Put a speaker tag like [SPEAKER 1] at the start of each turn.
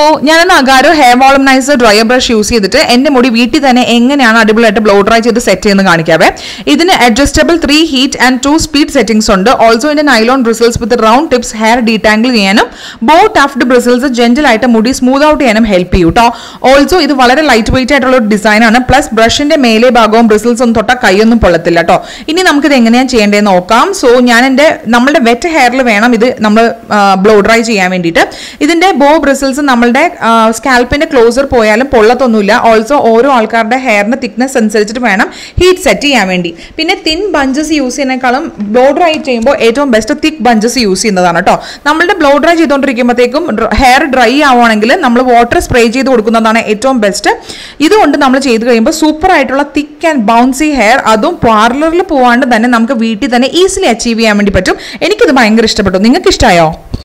[SPEAKER 1] ഞാൻ Agaro hair volumiser dryer brush use ചെയ്തിട്ട് എന്റെ മുടി വീട്ടിൽ തന്നെ എങ്ങനെയാണ് അടിപൊളിയായിട്ട് ബ്ലോ ഡ്രൈ ചെയ്ത് സെറ്റ് ചെയ്യുന്നത് കാണിക്കാവേ ഇതിന് adjustable three heat and two speed settings ഉണ്ട് ഓൾസോ ഇതിന്റെ nylon bristles with round tips hair detangle ചെയ്യാനും ബോ ടഫ്ഡ് ബ്രിസിൽസ് ജെന്റിൽ ആയിട്ട് മുടി സ്മൂത്ത് ഔട്ട് ചെയ്യാനും ഹെൽപ്പ് ചെയ്യും കേട്ടോ ഓൾസോ ഇത് വളരെ ലൈറ്റ് വെയിറ്റ് ആയിട്ടുള്ള ഒരു ഡിസൈൻ ആണ് പ്ലസ് ബ്രഷിന്റെ മേലെ ഭാഗവും ബ്രിസിൽസ് ഒന്നും തൊട്ടാൽ കൈയൊന്നും പൊള്ളത്തില്ല കേട്ടോ ഇനി നമുക്കിത് എങ്ങനെയാണ് ചെയ്യേണ്ടതെന്ന് നോക്കാം സോ ഞാൻ എൻ്റെ നമ്മളുടെ വെറ്റ് ഹെയറിൽ വേണം ഇത് നമ്മൾ ബ്ലോ ഡ്രൈ ചെയ്യാൻ വേണ്ടിയിട്ട് ഇതിന്റെ ബോ ബ്രിസിൽസ് നമ്മളുടെ സ്കാൽപ്പിന്റെ ക്ലോസർ പോയാലും പൊള്ളത്തൊന്നുമില്ല ഓൾസോ ഓരോ ആൾക്കാരുടെ ഹെയറിന്റെ തിക്നെസ് അനുസരിച്ചിട്ട് വേണം ഹീറ്റ് സെറ്റ് ചെയ്യാൻ വേണ്ടി പിന്നെ തിൻ ബഞ്ചസ് യൂസ് ചെയ്യുന്നതിനേക്കാളും ബ്ലോ ഡ്രൈ ചെയ്യുമ്പോൾ ഏറ്റവും ബെസ്റ്റ് തിക്ക് ബഞ്ചസ് യൂസ് ചെയ്യുന്നതാണ് കേട്ടോ നമ്മളുടെ ബ്ലോ ഡ്രൈ ചെയ്തുകൊണ്ടിരിക്കുമ്പോഴത്തേക്കും ഹെയർ ഡ്രൈ ആവുകയാണെങ്കിൽ നമ്മൾ വാട്ടർ സ്പ്രേ ചെയ്ത് കൊടുക്കുന്നതാണ് ഏറ്റവും ബെസ്റ്റ് ഇതുകൊണ്ട് നമ്മൾ ചെയ്ത് കഴിയുമ്പോൾ സൂപ്പർ ആയിട്ടുള്ള തിക്ക് ആൻഡ് ബൗൺസി ഹെയർ അതും പാർലറിൽ പോവാണ്ട് തന്നെ നമുക്ക് വീട്ടിൽ തന്നെ ഈസിലി അച്ചീവ് ചെയ്യാൻ വേണ്ടി പറ്റും എനിക്കിത് ഭയങ്കര ഇഷ്ടപ്പെട്ടു നിങ്ങൾക്ക് ഇഷ്ടമായോ